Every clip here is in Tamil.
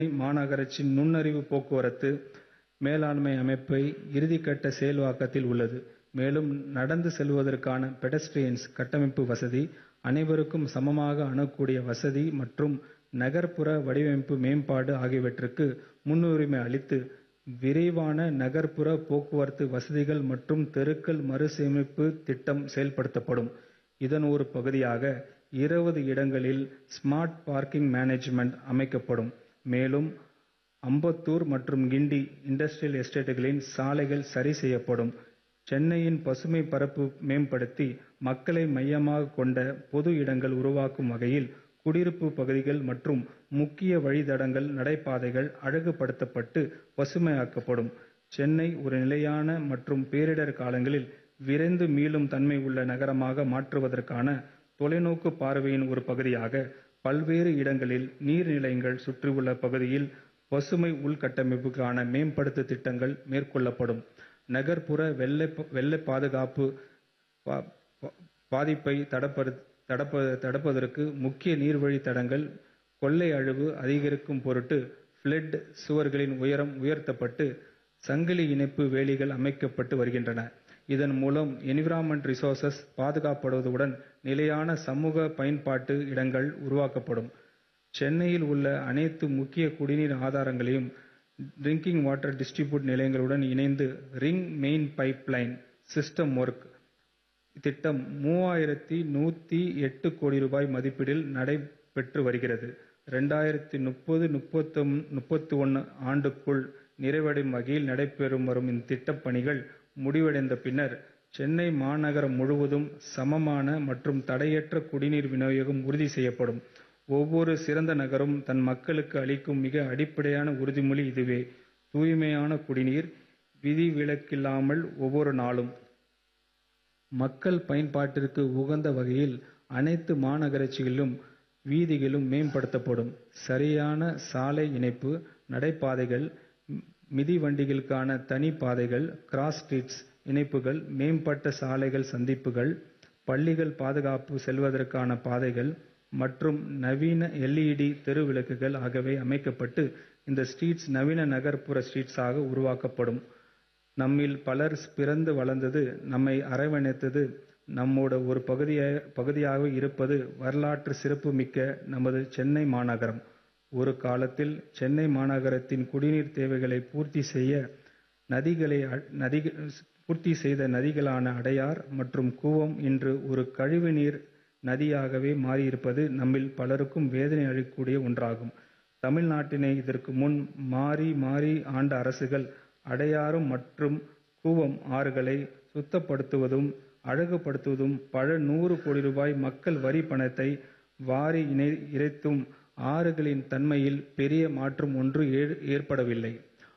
மாநகராட்சி நுண்ணறிவு போக்குவரத்து மேலாண்மை அமைப்பு இறுதிக்கட்ட செயல்வாக்கத்தில் உள்ளது. மேலும் நடந்து செல்வதற்கான பெடஸ்ட்ரியன் கட்டமைப்பு வசதி, அனைவருக்கும் சமமாக அணுகக்கூடிய வசதி மற்றும் நகர்ப்புற வடிவமைப்பு மேம்பாடு ஆகியவற்றுக்கு முன்னுரிமை அளித்து, விரிவான நகர்ப்புற போக்குவரத்து வசதிகள் மற்றும் தெருக்கள் மறுசீரமைப்பு திட்டம் செயல்படுத்தப்படும். இதன் ஒரு பகுதியாக இருபது இடங்களில் ஸ்மார்ட் பார்க்கிங் மேனேஜ்மென்ட் அமைக்கப்படும். மேலும் அம்பத்தூர் மற்றும் கிண்டி இண்டஸ்ட்ரியல் எஸ்டேட்களின் சாலைகள் சரி செய்யப்படும். சென்னையின் பசுமை பரப்பு மேம்படுத்தி, மக்களை மையமாகக் கொண்ட பொது இடங்கள் உருவாக்கும் வகையில் குடியிருப்பு பகுதிகள் மற்றும் முக்கிய வழித்தடங்கள், நடைபாதைகள் அழகுபடுத்தப்பட்டு பசுமையாக்கப்படும். சென்னை ஒரு நிலையான மற்றும் பேரிடர் காலங்களில் விரைந்து மீளும் தன்மை உள்ள நகரமாக மாற்றுவதற்கான தொலைநோக்கு பார்வையின் ஒரு பகுதியாக, பல்வேறு இடங்களில் நீர்நிலைகள் சுற்றியுள்ள பகுதியில் பசுமை உள்கட்டமைப்புக்கான மேம்படுத்த திட்டங்கள் மேற்கொள்ளப்படும். நகர்ப்புற வெள்ள பாதுகாப்பு பாதிப்பை தடுப்பதற்கு முக்கிய நீர்வழித் தடங்கள் கொள்ளை அழிவு அதிகரிக்கும் பொருட்டு பிளட் சுவர்களின் உயரம் உயர்த்தப்பட்டு, சங்கிலி இணைப்பு வேலிகள் அமைக்கப்பட்டு வருகின்றன. இதன் மூலம் என்விரான்மென்ட் ரிசோர்சஸ் பாதுகாக்கப்படுவதுடன், நிலையான சமூக பயன்பாட்டு இடங்கள் உருவாக்கப்படும். சென்னையில் உள்ள அனைத்து முக்கிய குடிநீர் ஆதாரங்களையும் டிரிங்கிங் வாட்டர் டிஸ்ட்ரிபியூஷன் நிலையங்களுடன் இணைத்து ring main pipeline system work திட்டம் மூவாயிரத்து நூத்தி எட்டு கோடி ரூபாய் மதிப்பீட்டில் நடைபெற்று வருகிறது. இரண்டாயிரத்து ஆண்டுக்குள் நிறைவடையும் வகையில் நடைபெற்று வரும் இத்திட்டப் பணிகள் முடிவடைந்த பின்னர், சென்னை மாநகரம் முழுவதும் சமமான மற்றும் தடையற்ற குடிநீர் விநியோகம் உறுதி செய்யப்படும். ஒவ்வொரு சிறந்த நகரம் தன் மக்களுக்கு அளிக்கும் மிக அடிப்படையான உறுதிமொழி இதுவே. தூய்மையான குடிநீர், விதிவிலக்கில்லாமல் ஒவ்வொரு நாளும். மக்கள் பயன்பாட்டிற்கு உகந்த வகையில் அனைத்து மாநகராட்சிகளின் வீதிகளும் மேம்படுத்தப்படும். சரியான சாலை இணைப்பு, நடைபாதைகள், மிதிவண்டிகளுக்கான தனி பாதைகள், கிராஸ் ஸ்ட்ரீட் இணைப்புகள், மேம்பட்ட சாலை சந்திப்புகள், பள்ளிகள் பாதுகாப்பு செல்வதற்கான பாதைகள் மற்றும் நவீன எல். இ. டி. தெரு விளக்குகள் ஆகியவை அமைக்கப்பட்டு, இந்த ஸ்ட்ரீட்ஸ் நவீன நகர்ப்புற ஸ்ட்ரீட்ஸாக உருவாக்கப்படும். நம்மில் பலர் பிறந்து வளர்ந்து, நம்மை அரவணைத்து, நம்மோட ஒரு பகுதியாக இருப்பது வரலாற்று சிறப்பு மிக்க நமது சென்னை மாநகரம். ஒரு காலத்தில் சென்னை மாநகரத்தின் குடிநீர் தேவைகளை பூர்த்தி செய்த நதிகளான அடையார் மற்றும் கூவம் இன்று ஒரு கழிவுநீர் நதியாகவே மாறியிருப்பது நம்மில் பலருக்கு வேதனை அளிக்கக்கூடிய ஒன்றாகும். தமிழ்நாட்டினை இதற்கு முன் மாறி மாறி ஆண்ட அரசுகள், அடையாறு மற்றும் கூவம் ஆறுகளை சுத்தப்படுத்துவதும், அழகுபடுத்துவதும், பல நூறு கோடி ரூபாய் மக்கள் வரி பணத்தை வாரி இறைத்தும் ஆறுகளின் தன்மையில் பெரிய மாற்றம் ஒன்றும் ஏற்படவில்லை.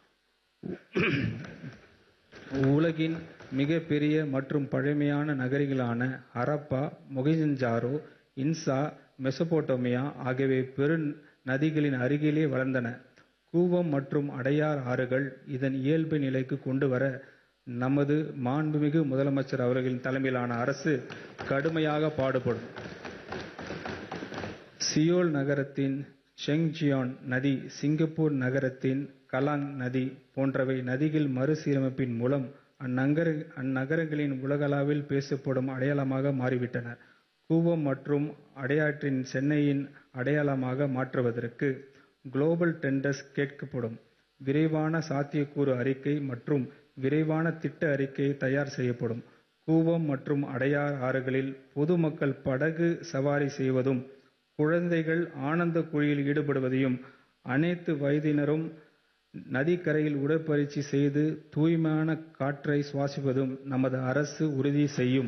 உலகின் மிகப் பெரிய மற்றும் பழமையான நகரங்களான ஹரப்பா, மொகெஞ்சதாரோ, இன்கா, மெசொப்பொட்டேமியா ஆகியவை பெரு நதிகளின் அருகிலேயே வளர்ந்தன. கூவம் மற்றும் அடையார் ஆறுகளை இதன் இயல்பு நிலைக்கு கொண்டு வர நமது மாண்புமிகு முதலமைச்சர் அவர்களின் தலைமையிலான அரசு கடுமையாக பாடுபடும். சியோல் நகரத்தின் செங்ஜியாங் நதி, சிங்கப்பூர் நகரத்தின் கலாங் நதி போன்றவை நதிகள் மறுசீரமைப்பின் மூலம் அந்நகரங்களின் உலகளவில் பேசப்படும் அடையாளமாக மாறிவிட்டன. கூவம் மற்றும் அடையாற்றை சென்னையின் அடையாளமாக மாற்றுவதற்கு குளோபல் டெண்டர்ஸ் கேட்கப்படும். விரிவான சாத்தியக்கூறு அறிக்கை மற்றும் விரிவான திட்ட அறிக்கை தயார் செய்யப்படும். கூவம் மற்றும் அடையார் ஆறுகளில் பொதுமக்கள் படகு சவாரி செய்வதும், குழந்தைகள் ஆனந்த குளியலில் ஈடுபடுவதையும், அனைத்து வயதினரும் நதிக்கரையில் உடற்பயிற்சி செய்து தூய்மையான காற்றை சுவாசிப்பதையும் நமது அரசு உறுதி செய்யும்.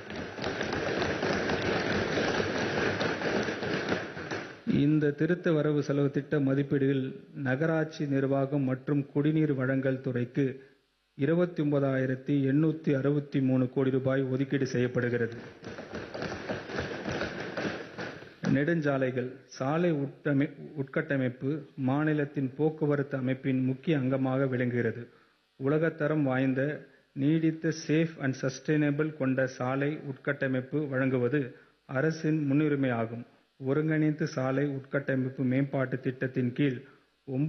இந்த திருத்த வரவு செலவு திட்ட மதிப்பீடுகளில் நகராட்சி நிர்வாகம் மற்றும் குடிநீர் வழங்கல் துறைக்கு இருபத்தொன்பதாயிரத்து எண்ணூத்தி அறுபத்து மூன்று கோடி ரூபாய் ஒதுக்கீடு செய்யப்படுகிறது. நெடுஞ்சாலைகள் சாலை உட்கட்டமைப்பு மாநிலத்தின் போக்குவரத்து அமைப்பின் முக்கிய அங்கமாக விளங்குகிறது. உலகத்தரம் வாய்ந்த, நீடித்த, சேஃப் அண்ட் சஸ்டெய்னபிள் கொண்ட சாலை உட்கட்டமைப்பு வழங்குவது அரசின் முன்னுரிமையாகும். ஒருங்கிணைந்த சாலை உட்கட்டமைப்பு மேம்பாட்டுத் திட்டத்தின் கீழ்